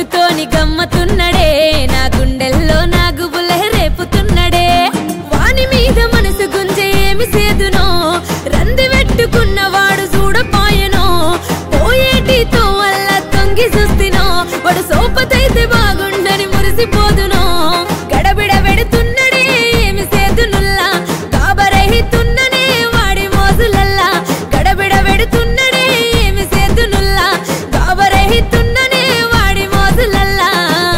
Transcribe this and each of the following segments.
ముద్దుతోని గమ్మతున్నడే నా గుండెల్లో నా గుబులే రేపుతున్నడే వాని మీద మనసు గుంజే ఏమి సేదునో రంది పెట్టుకున్నవాడు చూడపాయనో పోయేటితో వల్ల తొంగి చూస్తినో వాడు సోపతైతే బాగుండని మురిసిపోదునో గడబిడ పెడుతున్నడే ఏమి సేదునుల్లా కాబరహితున్ననే వాడి మోజులల్లా గడబిడ పెడుతున్నడే ఏమి సేదునుల్లా కాబరహితున్ననే వాడి మోజులల్లా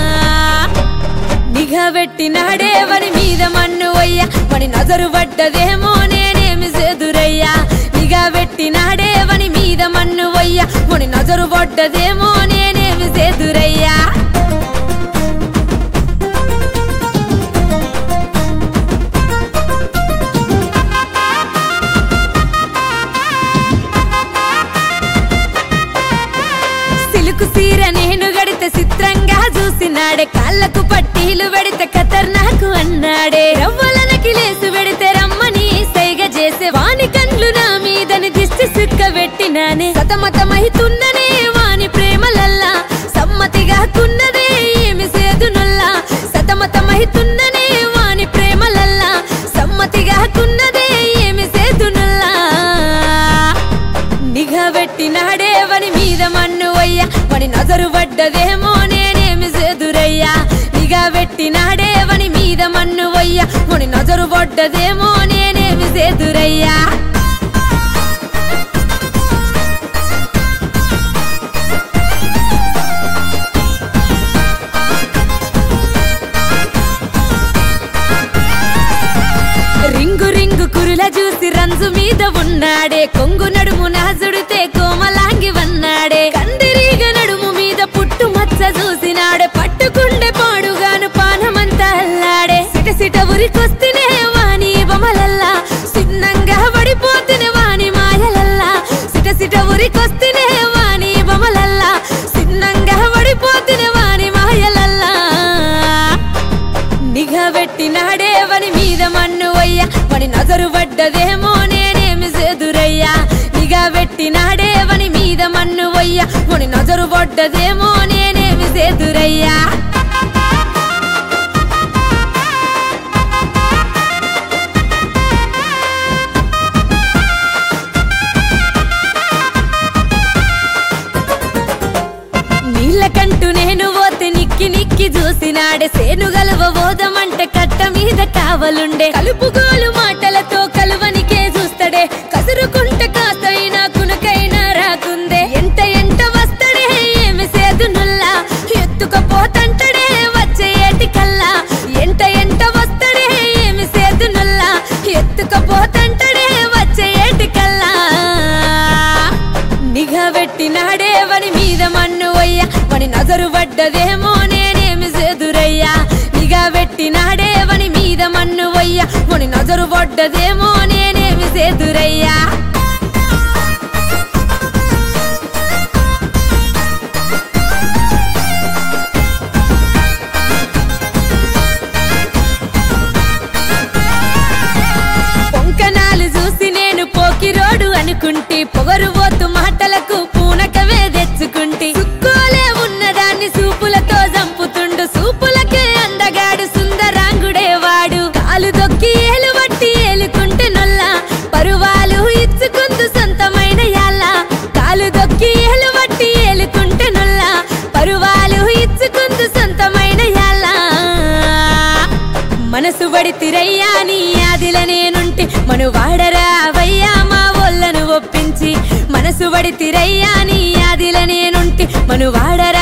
నిఘా పెట్టినాడే వని మీద మన్ను అయ్యా వని నజరు పడ్డదేమో నేనేమి సేదురయ్యా నిఘా పెట్టినాడే వని మీద మన్ను అయ్యా వని నజరు పడ్డదేమో నేనేమి సేదురయ్యా సిలుకు సీర నేను గడితే చిత్రంగా చూసినాడే కాళ్ళకు పట్టీలు పెడితే ఖతర్నాకు అన్నాడే రవ్వలనకి లేసు పెడితే రమ్మని సైగ చేసే వాని కండ్లు నా మీదని దిష్టి సుక్క పెట్టినానే సతమతమైతున్ననే వాని ప్రేమలల్లా సమ్మతిగా కున్నదే ఏమి సేదునుల్లా సతమతమైతున్ననే వాని ప్రేమలల్లా సమ్మతిగా కున్నదే ఏమి సేదునుల్లా నిఘా పెట్టినాడే వని మీద మన్ను అయ్యా వని నజరు పడ్డదేమో నేనేమి సేదురయ్యా నిఘా పెట్టినాడే వని మీద మన్ను అయ్యా వని నజరు పడ్డదేమో నేనేమి సేదురయ్యా రింగు రింగు కురుల చూసి రంజు మీద ఉన్నాడే కొంగు నడుము నాజుడితే కోమలాంగి వన్నాడే కందిరీగ నడుము మీద పుట్టు మచ్చ చూసినాడే పట్టుకుండే పాడుగాను పానమంతా అల్లాడే సిట సిట ఉరికొస్తేనే వాని బొమలల్లా సిన్నంగా పడిపోతేనే వాని మాయలల్లా సిట సిట ఉరికొస్తేనే వాని బొమలల్లా సిన్నంగా పడిపోతేనే వాని మాయలల్లా నిఘా పెట్టినాడే వని మీద మన్ను అయ్యా వని నజరు పడ్డదేమో నేనేమి సేదురయ్యా నిఘా పెట్టినాడే వని మీద మన్ను అయ్యా వని నజరు పడ్డదేమో నేనేమి సేదురయ్యా నీళ్ళకంటూ నేను పోతే నిక్కి నిక్కి చూసినాడే సేను గలవ పోదమంటే కట్ట మీద కావలుండే కలుపుగోలు మాటలతో కలువనికే చూస్తాడే కసురుకుంట కాస్తైనా కునకైనా రాకుందే ఎంట ఎంట వస్తడే ఏమి సేదునుల్లా ఎత్తుకపోతంటడే వచ్చే ఏటికల్లా ఎంట ఎంట వస్తడే ఏమి సేదునుల్లా ఎత్తుకపోతంటడే వచ్చే ఏటికల్లా నిఘా పెట్టినాడే వని మీద మన్ను అయ్యా వని నజరు పడ్డదేమో నేనేమి సేదురయ్యా నిఘా పెట్టినాడే వని మీద మన్ను అయ్యా వని నజరు పడ్డదేమో నేనేమి సేదురయ్యా పొంకనాలు చూసి నేను పోకిరోడు అనుకుంటి పొగరు పోతు మాటలకు పూనకవే తెచ్చుకుంటి సుక్కోలే ఉన్నదాన్ని సూపులతో చంపుతుండు సూపులకే అందగాడు సుందరాంగుడే వాడు కాలు దొక్కి ఏలు బట్టి ఏలుకుంటే నొల్ల పరువాలు ఇచ్చుకుందు సొంతమైన యాళ్ళ కాలు దొక్కి ఏలు బట్టి ఏలుకుంటే నొల్ల పరువాలు ఇచ్చుకుందు సొంతమైన యాళ్ళ మనసు పడితిరయ్యా నీ ఆదిల నేనుంటే మను వాడరా అవయ్యా మా ఒళ్ళను ఒప్పించి మనసు పడితిరయ్యా నీ ఆదిల నేనుంటే మను వాడరా